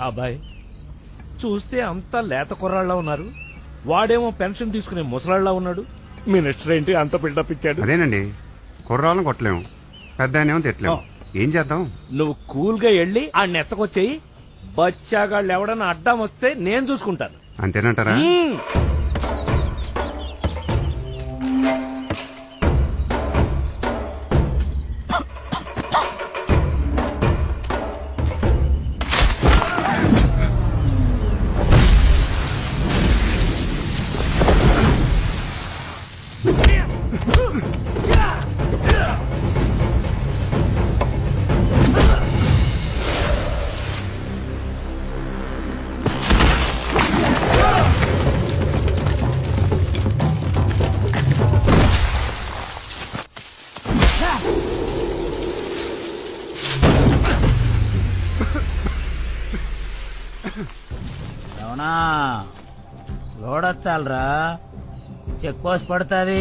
అబ్బాయి చూస్తే అంతా లేత కుర్రాళ్ళ ఉన్నారు వాడేమో పెన్షన్ తీసుకునే ముసలాళ్ళ ఉన్నాడు మినిస్టర్ ఏంటి అంత బిల్డప్ ఇచ్చాడు అదేనండి కుర్రాళ్ళని కొట్టలేము పెద్ద ఆయనేమో తిట్టలేము ఏం చేద్దాం నువ్వు కూల్ గా వెళ్ళి ఆ నెత్తకొచ్చేయి బచ్చాగాళ్ళు ఎవడన్నా అడ్డం వస్తే నేను చూసుకుంటాను అంతేనంటారా మ్మ్. అవునా లోడొత్తాలరా చెక్ పోస్ట్ పడుతుంది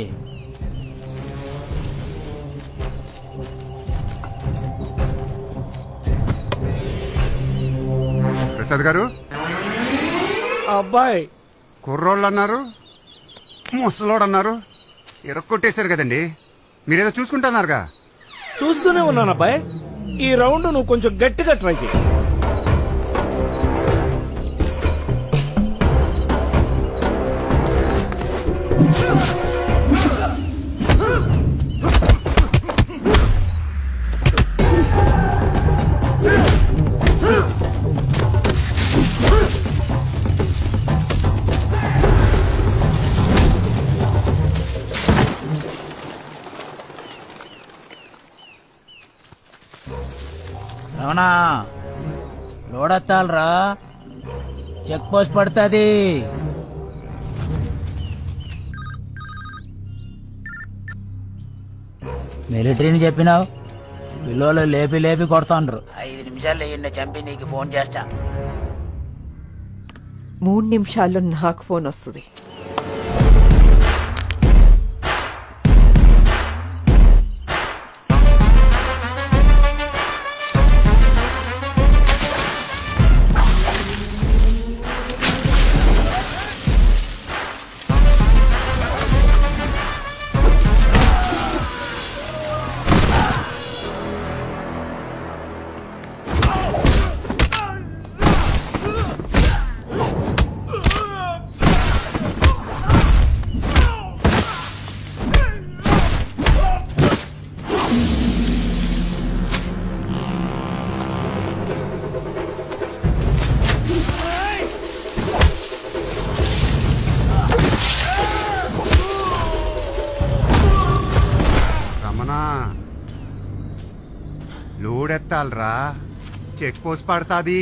ప్రసాద్ గారు అబ్బాయి కుర్రోళ్ళు అన్నారు ముసలోడు అన్నారు ఇరక్కొట్టేశారు కదండి మీరేదో చూసుకుంటున్నారుగా చూస్తూనే ఉన్నాను అబ్బాయి ఈ రౌండ్ నువ్వు కొంచెం గట్టిగా ట్రై చేయి అవునా లోడొత్తాలరా చెక్ పోస్ట్ పడుతుంది మిలిటరీని చెప్పినావు పిల్లలు లేపి లేపి కొడతాండ్రు ఐదు నిమిషాలు వేయండి చంపి నీకు ఫోన్ చేస్తా మూడు నిమిషాల్లో నాకు ఫోన్ వస్తుంది రమణ లోడెత్తాలరా చెక్ పోస్ట్ పడతాది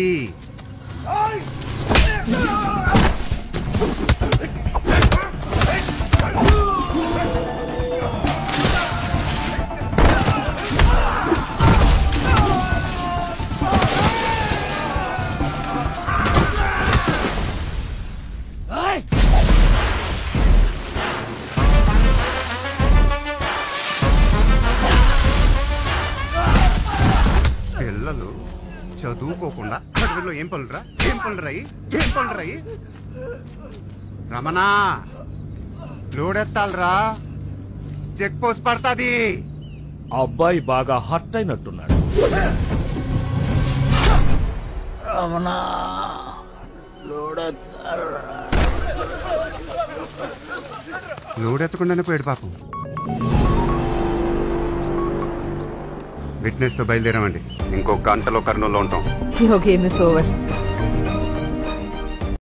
పిల్లలు చదువుకోకుండా అడవిలో ఏం పనులురా ఏం పనులురాయి ఏం పనులురాయి రమణ లోడెత్తాలరా చెక్ పోస్ట్ పడతాది అబ్బాయి బాగా హర్ట్ అయినట్టున్నాడు అవునా లోడొత్తాలరా లోడెత్తకుండానే పోయాడు పాపం విట్నెస్ తో బయలుదేరామండి ఇంకో గంటలో కర్నూలులో ఉంటాం యువర్ గేమ్ ఇస్ ఓవర్